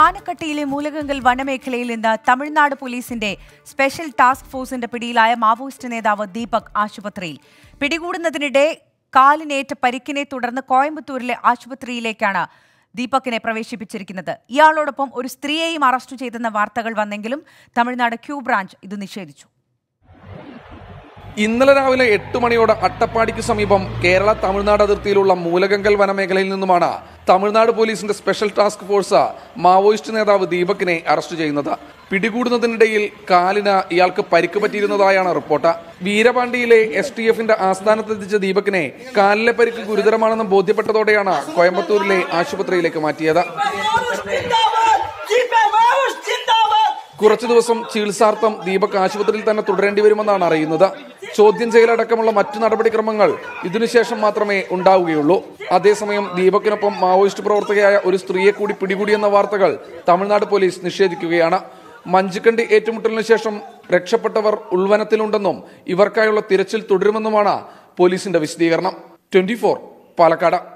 ആനക്കട്ടിയിലെ മൂലകങ്കൽ വനമേഖലയിൽ നിന്ന് തമിഴ്നാട് പോലീസിന്റെ സ്പെഷ്യൽ ടാസ്ക് ഫോഴ്സിന്റെ പിടിയിലായ മാവോയിസ്റ്റ് നേതാവ് ദീപക് ആശുപത്രിയിൽ പിടികൂടുന്നതിനിടെ കാലിനേറ്റ പരിക്കിനെ തുടർന്ന് കോയമ്പത്തൂരിലെ ആശുപത്രിയിലേക്കാണ് ദീപകിനെ പ്രവേശിപ്പിച്ചിരിക്കുന്നത് ഇയാളോടൊപ്പം ഒരു സ്ത്രീയെയും അറസ്റ്റ് ചെയ്തെന്ന വാർത്തകൾ വന്നെങ്കിലും തമിഴ്നാട് ക്യൂ ബ്രാഞ്ച് ഇത് നിഷേധിച്ചു ഇന്നലെ രാവിലെ എട്ട് മണിയോടെ അട്ടപ്പാടിക്ക് സമീപം കേരള തമിഴ്നാട് അതിർത്തിയിലുള്ള മൂലകങ്കൽ വനമേഖലയിൽ നിന്നുമാണ് തമിഴ്നാട് പോലീസിന്റെ സ്പെഷ്യൽ ടാസ്ക് ഫോഴ്സ് മാവോയിസ്റ്റ് നേതാവ് ദീപകിനെ അറസ്റ്റ് ചെയ്യുന്നത് പിടികൂടുന്നതിനിടയിൽ കാലിന് ഇയാൾക്ക് പരിക്ക് പറ്റിയിരുന്നതായാണ് റിപ്പോർട്ട് വീരപാണ്ടിയിലെ എസ് ടി എഫിന്റെ ആസ്ഥാനത്തെത്തിച്ച ദീപകിനെ കാലിലെ പരിക്ക് ഗുരുതരമാണെന്ന് ബോധ്യപ്പെട്ടതോടെയാണ് കോയമ്പത്തൂരിലെ ആശുപത്രിയിലേക്ക് മാറ്റിയത് കുറച്ചു ദിവസം ചികിത്സാർത്ഥം ദീപക് ആശുപത്രിയിൽ തന്നെ തുടരേണ്ടി വരുമെന്നാണ് അറിയുന്നത് ചോദ്യം ചെയ്യലടക്കമുള്ള മറ്റു നടപടിക്രമങ്ങൾ ഇതിനുശേഷം മാത്രമേ ഉണ്ടാവുകയുള്ളൂ അതേസമയം ദീപക്കിനൊപ്പം മാവോയിസ്റ്റ് പ്രവർത്തകയായ ഒരു സ്ത്രീയെ കൂടി പിടികൂടിയെന്ന വാർത്തകൾ തമിഴ്നാട് പോലീസ് നിഷേധിക്കുകയാണ് മഞ്ചുക്കണ്ടി ഏറ്റുമുട്ടലിന് ശേഷം രക്ഷപ്പെട്ടവർ ഉൾവനത്തിലുണ്ടെന്നും ഇവർക്കായുള്ള തിരച്ചിൽ തുടരുമെന്നുമാണ് പോലീസിന്റെ വിശദീകരണം ട്വന്റി പാലക്കാട്